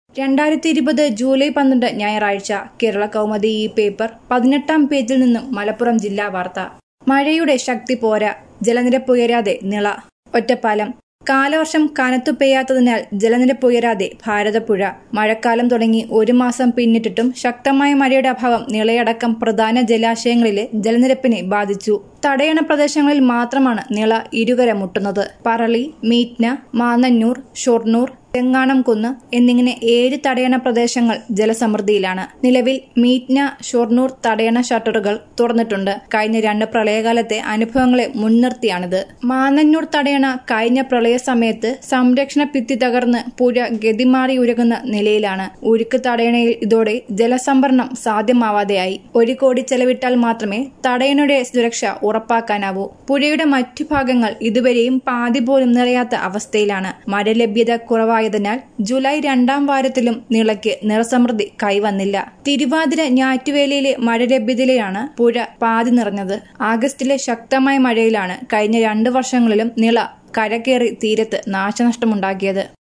രണ്ടായിരത്തി ഇരുപത് ജൂലൈ പന്ത്രണ്ട് ഞായറാഴ്ച കേരള കൗമുദി ഈ പേപ്പർ പതിനെട്ടാം പേജിൽ നിന്നും മലപ്പുറം ജില്ലാ വാർത്ത മഴയുടെ ശക്തി പോരാ ജലനിരപ്പ് ഉയരാതെ നിള ഒറ്റപ്പാലം കാലവർഷം കനത്തു പെയ്യാത്തതിനാൽ ജലനിരപ്പ് ഉയരാതെ ഭാരതപ്പുഴ മഴക്കാലം തുടങ്ങി ഒരു മാസം പിന്നിട്ടിട്ടും ശക്തമായ മഴയുടെ അഭാവം നിളയടക്കം പ്രധാന ജലാശയങ്ങളിലെ ജലനിരപ്പിനെ ബാധിച്ചു തടയണ പ്രദേശങ്ങളിൽ മാത്രമാണ് നിള ഇരുകര മുട്ടുന്നത് പറളി മീറ്റ്ന മാന്നന്നൂർ ഷൊർണൂർ തെങ്ങാണംകുന്ന് എന്നിങ്ങനെ ഏഴ് തടയണ പ്രദേശങ്ങൾ ജലസമൃദ്ധിയിലാണ് നിലവിൽ മീറ്റ്ന ഷൊർണൂർ തടയണ ഷട്ടറുകൾ തുറന്നിട്ടുണ്ട് കഴിഞ്ഞ രണ്ട് പ്രളയകാലത്തെ അനുഭവങ്ങളെ മുൻനിർത്തിയാണിത് മാന്നന്നൂർ തടയണ കഴിഞ്ഞ പ്രളയ സമയത്ത് സംരക്ഷണ ഭിത്തി തകർന്ന് പുഴ ഗതിമാറി ഉരുകുന്ന നിലയിലാണ് ഉരുക്ക് തടയണയിൽ ഇതോടെ ജലസംഭരണം സാധ്യമാവാതെയായി ഒരു കോടി ചെലവിട്ടാൽ മാത്രമേ തടയണയുടെ സുരക്ഷ ഉറപ്പാക്കാനാവൂ പുഴയുടെ മറ്റു ഭാഗങ്ങൾ ഇതുവരെയും പാതി പോലും നിറയാത്ത അവസ്ഥയിലാണ് മഴ ലഭ്യത കുറവായതിനാൽ ജൂലൈ രണ്ടാം വാരത്തിലും നിളയ്ക്ക് നിറസമൃദ്ധി കൈവന്നില്ല തിരുവാതിര ഞാറ്റുവേലയിലെ മഴ ലഭ്യതയിലാണ് പുഴ പാതി നിറഞ്ഞത് ആഗസ്റ്റിലെ ശക്തമായ മഴയിലാണ് കഴിഞ്ഞ രണ്ടു വർഷങ്ങളിലും നിള കരകയറി തീരത്ത് നാശനഷ്ടമുണ്ടാക്കിയത്